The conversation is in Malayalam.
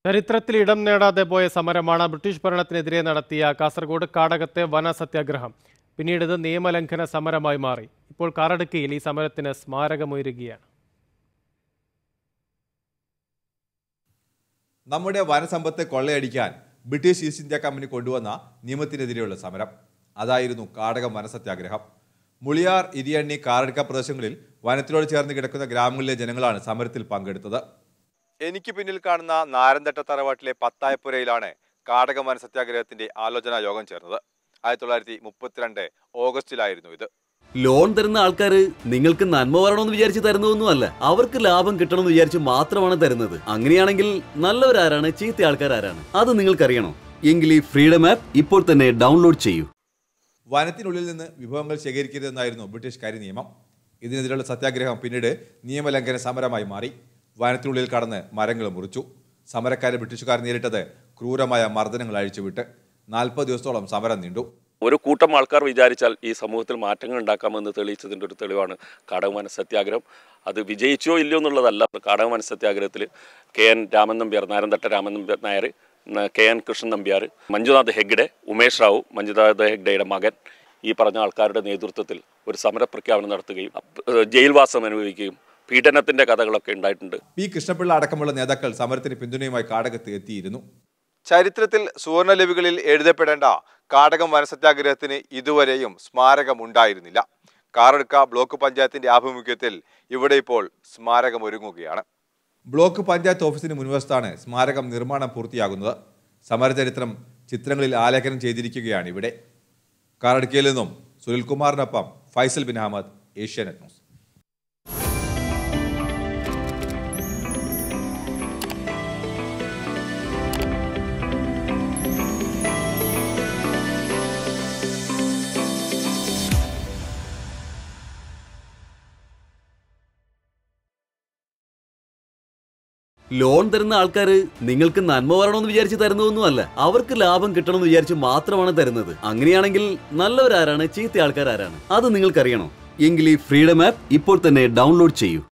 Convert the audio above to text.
ചരിത്രത്തിൽ ഇടം നേടാതെ പോയ സമരമാണ് ബ്രിട്ടീഷ് ഭരണത്തിനെതിരെ നടത്തിയ കാസർഗോഡ് കാടകത്തെ വന സത്യാഗ്രഹം പിന്നീട് ഇത് നിയമലംഘന സമരമായി മാറി ഇപ്പോൾ കാറടുക്കയിൽ ഈ സമരത്തിന് സ്മാരകമുയരുകയാണ് നമ്മുടെ വനസമ്പത്ത് കൊള്ളയടിക്കാൻ ബ്രിട്ടീഷ് ഈസ്റ്റ് ഇന്ത്യ കമ്പനി കൊണ്ടുവന്ന നിയമത്തിനെതിരെയുള്ള സമരം അതായിരുന്നു കാടകം വനസത്യാഗ്രഹം മുളിയാർ ഇരിയണ്ണി കാറടുക്ക പ്രദേശങ്ങളിൽ വനത്തിനോട് ചേർന്ന് കിടക്കുന്ന ഗ്രാമങ്ങളിലെ ജനങ്ങളാണ് സമരത്തിൽ പങ്കെടുത്തത് എനിക്ക് പിന്നിൽ കാണുന്ന നാരന്തട്ട തറവാട്ടിലെ പത്തായപ്പുരയിലാണ് കാടകം വനസത്യാഗ്രഹത്തിന്റെ ആലോചനാ യോഗം ചേർന്നത് ആയിരത്തി തൊള്ളായിരത്തി മുപ്പത്തിരണ്ട് ഓഗസ്റ്റിലായിരുന്നു ഇത് ലോൺ തരുന്ന ആൾക്കാര് നിങ്ങൾക്ക് നന്മ വരണമെന്ന് വിചാരിച്ച് തരുന്നതൊന്നും അല്ല അവർക്ക് ലാഭം കിട്ടണമെന്ന് വിചാരിച്ച് മാത്രമാണ് തരുന്നത് അങ്ങനെയാണെങ്കിൽ നല്ലവരാരാണ് ചീത്ത ആൾക്കാരാരാണ് അത് നിങ്ങൾക്കറിയണോ എങ്കിൽ ഈ ഫ്രീഡം ആപ്പ് ഇപ്പോൾ തന്നെ ഡൗൺലോഡ് ചെയ്യൂ വനത്തിനുള്ളിൽ നിന്ന് വിഭവങ്ങൾ ശേഖരിക്കരുതെന്നായിരുന്നു ബ്രിട്ടീഷ് കരി നിയമം ഇതിനെതിരെയുള്ള സത്യാഗ്രഹം പിന്നീട് നിയമലംഘന സമരമായി മാറി വനത്തിനുള്ളിൽ കടന്ന് മരങ്ങൾ മുറിച്ചു സമരക്കാരെ ബ്രിട്ടീഷുകാർ നേരിട്ടത് ക്രൂരമായ മർദ്ദനങ്ങൾ അഴിച്ചുവിട്ട് നാൽപ്പത് ദിവസത്തോളം സമരം നീണ്ടു ഒരു കൂട്ടം ആൾക്കാർ വിചാരിച്ചാൽ ഈ സമൂഹത്തിൽ മാറ്റങ്ങൾ ഉണ്ടാക്കാമെന്ന് തെളിയിച്ചതിൻ്റെ ഒരു തെളിവാണ് കാടകവന സത്യാഗ്രഹം അത് വിജയിച്ചോ ഇല്ലയോ എന്നുള്ളതല്ല കാടകവന സത്യാഗ്രഹത്തിൽ കെ എൻ രാമൻ നമ്പ്യാർ നാരന്തട്ട രാമൻ നമ്പ്യാർ നായർ ന- കെ എൻ കൃഷ്ണൻ നമ്പ്യാർ മഞ്ജുനാഥ് ഹെഗ്ഡെ ഉമേഷ് റാവു മഞ്ജുനാഥ് ഹെഗ്ഡെയുടെ മകൻ ഈ പറഞ്ഞ ആൾക്കാരുടെ നേതൃത്വത്തിൽ ഒരു സമരപ്രഖ്യാപനം നടത്തുകയും അപ്പ് ജയിൽവാസം അനുഭവിക്കുകയും പീഡനത്തിൻ്റെ കഥകളൊക്കെ ഉണ്ടായിട്ടുണ്ട് പി കൃഷ്ണപിള്ള അടക്കമുള്ള നേതാക്കൾ സമരത്തിന് പിന്തുണയുമായി കാടകത്ത് എത്തിയിരുന്നു ചരിത്രത്തിൽ സുവർണലിപികളിൽ എഴുതപ്പെടേണ്ട കാടകം വനസത്യാഗ്രഹത്തിന് ഇതുവരെയും സ്മാരകം ഉണ്ടായിരുന്നില്ല കാറടുക്ക ബ്ലോക്ക് പഞ്ചായത്തിന്റെ ആഭിമുഖ്യത്തിൽ ഇവിടെ ഇപ്പോൾ സ്മാരകം ഒരുങ്ങുകയാണ് ബ്ലോക്ക് പഞ്ചായത്ത് ഓഫീസിന് മുൻവശത്താണ് സ്മാരകം നിർമ്മാണം പൂർത്തിയാകുന്നത് സമരചരിത്രം ചിത്രങ്ങളിൽ ആലേഖനം ചെയ്തിരിക്കുകയാണ് ഇവിടെ കാറടുക്കയിൽ നിന്നും സുനിൽകുമാറിനൊപ്പം ഫൈസൽ ബിൻ അഹമ്മദ് ഏഷ്യാനെറ്റ് ന്യൂസ് ലോൺ തരുന്ന ആൾക്കാര് നിങ്ങൾക്ക് നന്മ വരണമെന്ന് വിചാരിച്ച് തരുന്നതൊന്നും അല്ല അവർക്ക് ലാഭം കിട്ടണമെന്ന് വിചാരിച്ച് മാത്രമാണ് തരുന്നത് അങ്ങനെയാണെങ്കിൽ നല്ലവരാരാണ് ചീത്ത ആൾക്കാരാരാണ് അത് നിങ്ങൾക്കറിയണോ എങ്കിൽ ഈ ഫ്രീഡം ആപ്പ് ഇപ്പോൾ തന്നെ ഡൗൺലോഡ് ചെയ്യൂ